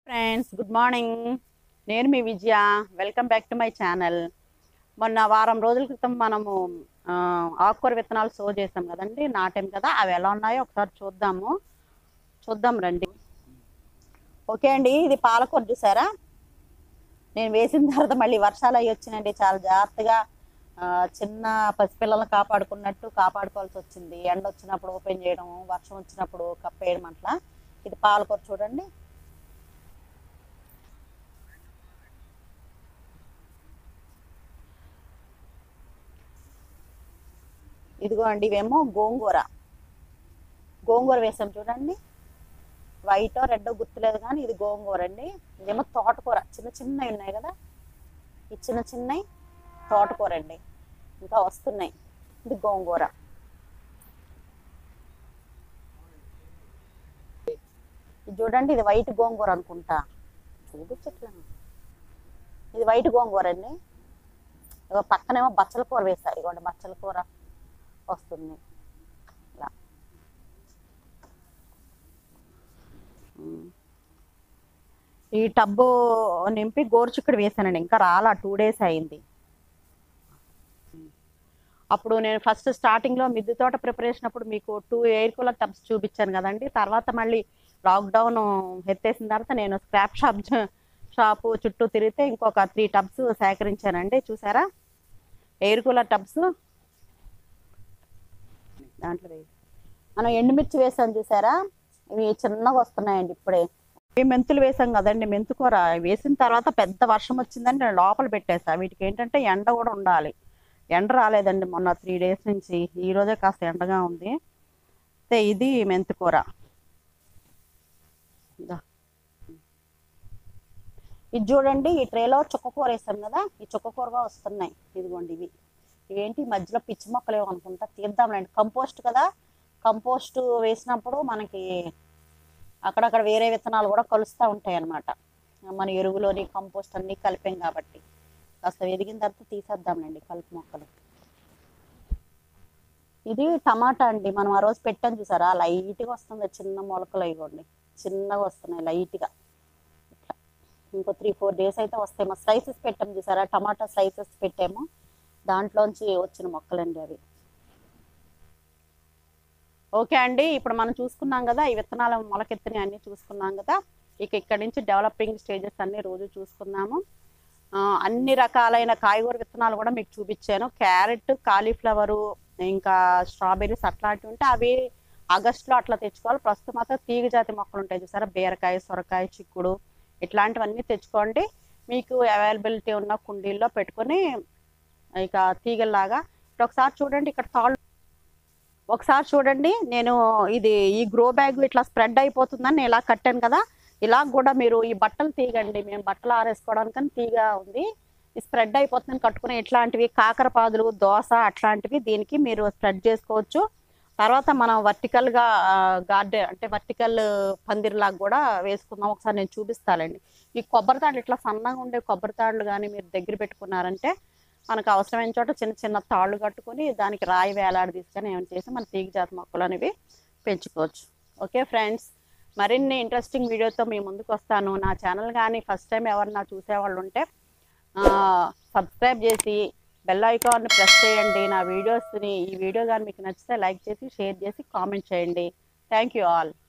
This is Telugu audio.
ఫ్రెండ్స్ గుడ్ మార్నింగ్ నేను మీ Vijaya welcome back to my channel మొన్న వారం రోజుల క్రితం మనము ఆ, ఆకుకూర విత్తనాలు సో చేసాం కదండి నాటాం కదా అవి ఎలా ఉన్నాయో ఒకసారి చూద్దాము చూద్దాం రండి ఓకే అండి ఇది పాలకూర చూసారా నేను వేసిన తర్వాత మళ్ళీ వర్షాలు అవి వచ్చినాయండి చాలా జాగ్రత్తగా ఆ, చిన్న పసిపిల్లలను కాపాడుకున్నట్టు కాపాడుకోవాల్సి వచ్చింది ఎండ వచ్చినప్పుడు ఓపెన్ చేయడం వర్షం వచ్చినప్పుడు కప్పేయడం అట్లా ఇది పాలకూర చూడండి ఇదిగో అండి ఇవేమో గోంగూర గోంగూర వేసాం చూడండి వైట్ రెడ్ గుర్తులేదు కానీ ఇది గోంగూర అండి ఇదేమో తోటకూర చిన్న చిన్నవి ఉన్నాయి కదా ఈ చిన్న చిన్నవి తోటకూర అండి ఇంకా వస్తున్నాయి ఇది గోంగూర ఇది చూడండి ఇది వైట్ గోంగూర అనుకుంటా చూపించట్లా ఇది వైట్ గోంగూర అండి ఇగో పక్కనేమో బచ్చల కూర వేస్తారు ఇగోండి బచ్చల కూర వస్తుంది ఇలా ఉమ్. ఈ టబ్బు నింపి గోరుచిక్కుడు వేసానండి ఇంకా రాలా టూ డేస్ అయింది అప్పుడు నేను ఫస్ట్ స్టార్టింగ్ లో మిద్దె తోట ప్రిపరేషన్ అప్పుడు మీకు టూ ఎయిర్ కూలర్ టబ్స్ చూపించాను కదండి తర్వాత మళ్ళీ లాక్డౌన్ ఎత్తేసిన తర్వాత నేను స్క్రాప్ షాప్ షాపు చుట్టూ తిరిగితే ఇంకొక త్రీ టబ్స్ సేకరించానండి చూసారా ఎయిర్ కూలర్ టబ్స్ దాంట్లో వేయి. మనం ఎండుమిర్చి వేసాం చూసారా ఇవి చిన్నగా వస్తున్నాయండి ఇప్పుడే ఈ మెంతులు వేసాం కదండి మెంతుకూర వేసిన తర్వాత పెద్ద వర్షం వచ్చిందని నేను లోపల పెట్టేసా వీటికి ఏంటంటే ఎండ కూడా ఉండాలి ఎండ రాలేదండి మొన్న త్రీ డేస్ నుంచి ఈ రోజే కాస్త ఎండగా ఉంది అయితే ఇది మెంతికూర ఇదా. ఇది చూడండి ఈ ట్రేలో చుక్కకూర వేసాం కదా ఈ చుక్కకూరగా వస్తున్నాయి ఇదిగోండి ఇవి ఇవేంటి మధ్యలో పిచ్చి మొక్కలేమో అనుకుంటా తీద్దాంలేండి కంపోస్ట్ కదా కంపోస్ట్ వేసినప్పుడు మనకి అక్కడక్కడ వేరే విత్తనాలు కూడా కలుస్తూ ఉంటాయి అన్నమాట మన ఎరువులోని కంపోస్ట్ అన్ని కలిపాం కాబట్టి కాస్త ఎదిగిన తర్వాత తీసేద్దాంలేండి కలుపు మొక్కలు ఇది టమాటా అండి మనం ఆ రోజు పెట్టాం చూసారా లైట్గా వస్తుంది చిన్న మొలకలు ఇవ్వండి చిన్నగా వస్తున్నాయి లైట్గా ఇట్లా ఇంకో త్రీ ఫోర్ డేస్ అయితే వస్తాయి మా స్లైసెస్ పెట్టాం చూసారా టమాటా స్లైసెస్ పెట్టాము దాంట్లోంచి వచ్చిన మొక్కలండి అవి ఓకే అండి ఇప్పుడు మనం చూసుకున్నాం కదా ఈ విత్తనాల మొలకెత్తిని అన్ని చూసుకున్నాం కదా ఇక ఇక్కడ నుంచి డెవలపింగ్ స్టేజెస్ అన్ని రోజు చూసుకున్నాము ఆ, అన్ని రకాలైన కాయగూర విత్తనాలు కూడా మీకు చూపించాను క్యారెట్ కాలీఫ్లవరు ఇంకా స్ట్రాబెర్రీస్ అట్లాంటివి ఉంటే అవి ఆగస్టులో అట్లా తెచ్చుకోవాలి ప్రస్తుతం మాత్రం తీగ జాతి మొక్కలు ఉంటాయి చూసారా బీరకాయ సొరకాయ చిక్కుడు ఇట్లాంటివన్నీ తెచ్చుకోండి మీకు అవైలబిలిటీ ఉన్న కుండీల్లో పెట్టుకొని ఇక తీగల్లాగా ఇప్పుడు ఒకసారి చూడండి ఇక్కడ తాళ్ళు ఒకసారి చూడండి నేను ఇది ఈ గ్రో బ్యాగ్ ఇట్లా స్ప్రెడ్ అయిపోతుందని నేను ఇలా కట్టాను కదా ఇలా కూడా మీరు ఈ బట్టలు తీగండి మేము బట్టలు ఆరేసుకోవడానికని తీగ ఉంది ఈ స్ప్రెడ్ అయిపోతుందని కట్టుకునే ఇట్లాంటివి కాకరపాదులు దోస అట్లాంటివి దీనికి మీరు స్ప్రెడ్ చేసుకోవచ్చు తర్వాత మనం వర్టికల్గా గార్డెన్ అంటే వర్టికల్ పందిరిలాగా కూడా వేసుకుందాం ఒకసారి నేను చూపిస్తానండి ఈ కొబ్బరి తాళ్ళు ఇట్లా సన్నగా ఉండే కొబ్బరి తాళ్ళు కానీ మీరు దగ్గర పెట్టుకున్నారంటే మనకు అవసరమైన చోట చిన్న చిన్న తాళ్ళు కట్టుకొని దానికి రాయి వేలాడి తీసుకొని ఏమైనా చేసి మన తీగ జాతి మొక్కలు అనేవి పెంచుకోవచ్చు ఓకే ఫ్రెండ్స్ మరిన్ని ఇంట్రెస్టింగ్ వీడియోతో మీ ముందుకు వస్తాను నా ఛానల్ కానీ ఫస్ట్ టైం ఎవరన్నా చూసేవాళ్ళు ఉంటే సబ్స్క్రైబ్ చేసి బెల్ ఐకాన్ని ప్రెస్ చేయండి నా వీడియోస్ని ఈ వీడియో కానీ మీకు నచ్చితే లైక్ చేసి షేర్ చేసి కామెంట్ చేయండి థ్యాంక్ యూ ఆల్